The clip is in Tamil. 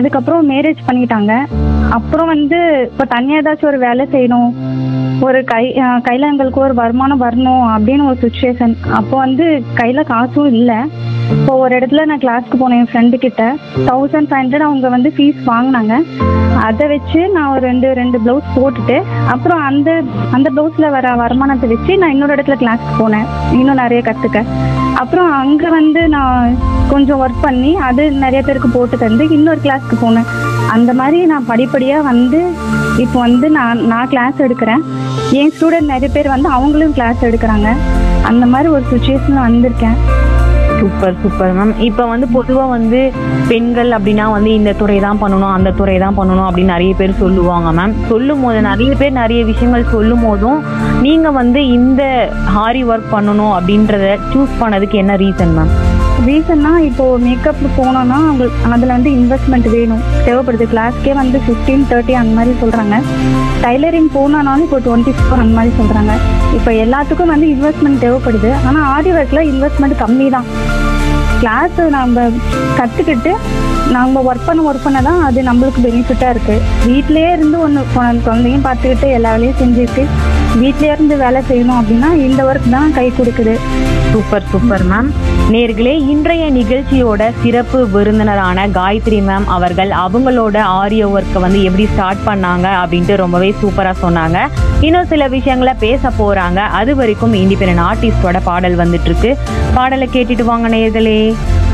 அதுக்கப்புறம் மேரேஜ் பண்ணிட்டாங்க அப்புறம் வந்து இப்போ தனியாக ஏதாச்சும் ஒரு வேலை செய்யணும் ஒரு கை அஹ் கையில் எங்களுக்கு ஒரு வருமானம் வரணும் அப்படின்னு ஒரு சுச்சுவேஷன் அப்போ வந்து கையில் காசும் இல்லை இப்போ ஒரு இடத்துல நான் கிளாஸ்க்கு போனேன் என் ஃப்ரெண்டு கிட்ட தௌசண்ட் ஃபைவ் ஹண்ட்ரட் அவங்க வந்து ஃபீஸ் வாங்கினாங்க அதை வச்சு நான் ஒரு ரெண்டு ரெண்டு ப்ளவுஸ் போட்டுட்டு அப்புறம் அந்த அந்த ப்ளவுஸில் வர வருமானத்தை வச்சு நான் இன்னொரு இடத்துல கிளாஸ்க்கு போனேன் இன்னும் நிறைய கற்றுக்க அப்புறம் அங்கே வந்து நான் கொஞ்சம் ஒர்க் பண்ணி அது நிறைய பேருக்கு போட்டு தந்து இன்னொரு கிளாஸ்க்கு போனேன் அந்த மாதிரி நான் படிப்படியாக வந்து இப்போ வந்து நான் நான் கிளாஸ் எடுக்கிறேன் என் ஸ்டூடெண்ட் நிறைய பேர் வந்து அவங்களும் கிளாஸ் எடுக்கிறாங்க அந்த மாதிரி ஒரு சுச்சுவேஷனில் வந்திருக்கேன் சூப்பர் சூப்பர் மேம் இப்போ வந்து பொதுவா வந்து பெண்கள் அப்படின்னா வந்து இந்த துறை தான் பண்ணணும் அந்த துறை தான் பண்ணணும் அப்படின்னு நிறைய பேர் சொல்லுவாங்க மேம் சொல்லும் போது நிறைய பேர் நிறைய விஷயங்கள் சொல்லும் போதும் நீங்க வந்து இந்த ஹாரி ஒர்க் பண்ணணும் அப்படின்றத சூஸ் பண்ணதுக்கு என்ன ரீசன் மேம் ரீசன்னா இப்போ மேக்கப் போனோம்னா அவங்களுக்கு அதில் வந்து இன்வெஸ்ட்மெண்ட் வேணும் தேவைப்படுது கிளாஸ்க்கே வந்து ஃபிஃப்டீன் தேர்ட்டி அந்த மாதிரி சொல்கிறாங்க டைலரிங் போனோம்னாலும் இப்போ டுவெண்ட்டி ஃபோர் அந்த மாதிரி சொல்கிறாங்க இப்போ எல்லாத்துக்கும் வந்து இன்வெஸ்ட்மெண்ட் தேவைப்படுது ஆனால் ஆரி ஒர்க்கில் இன்வெஸ்ட்மெண்ட் கம்மி தான் கிளாஸ் நம்ம கற்றுக்கிட்டு நம்ம ஒர்க் பண்ண ஒர்க் பண்ண தான் அது நம்மளுக்கு பெனிஃபிட்டாக இருக்குது வீட்டிலேயே இருந்து ஒன்று குழந்தையும் பார்த்துக்கிட்டு எல்லா வேலையும் செஞ்சுட்டு வீட்டிலேயே இருந்து வேலை செய்யணும் அப்படின்னா இந்த ஒர்க் தான் கை கொடுக்குது சூப்பர் சூப்பர் மேம் நேர்களே இன்றைய நிகழ்ச்சியோட சிறப்பு விருந்தினரான காயத்ரி மேம் அவர்கள் அவங்களோட ஆரியோ ஒர்க்கை வந்து எப்படி ஸ்டார்ட் பண்ணாங்க அப்படின்ட்டு ரொம்பவே சூப்பராக சொன்னாங்க இன்னும் சில விஷயங்களை பேச போறாங்க அது வரைக்கும் இண்டிபெண்டன்ட் ஆர்டிஸ்டோட பாடல் வந்துட்டு இருக்கு பாடலை கேட்டுட்டு வாங்க நேர்களே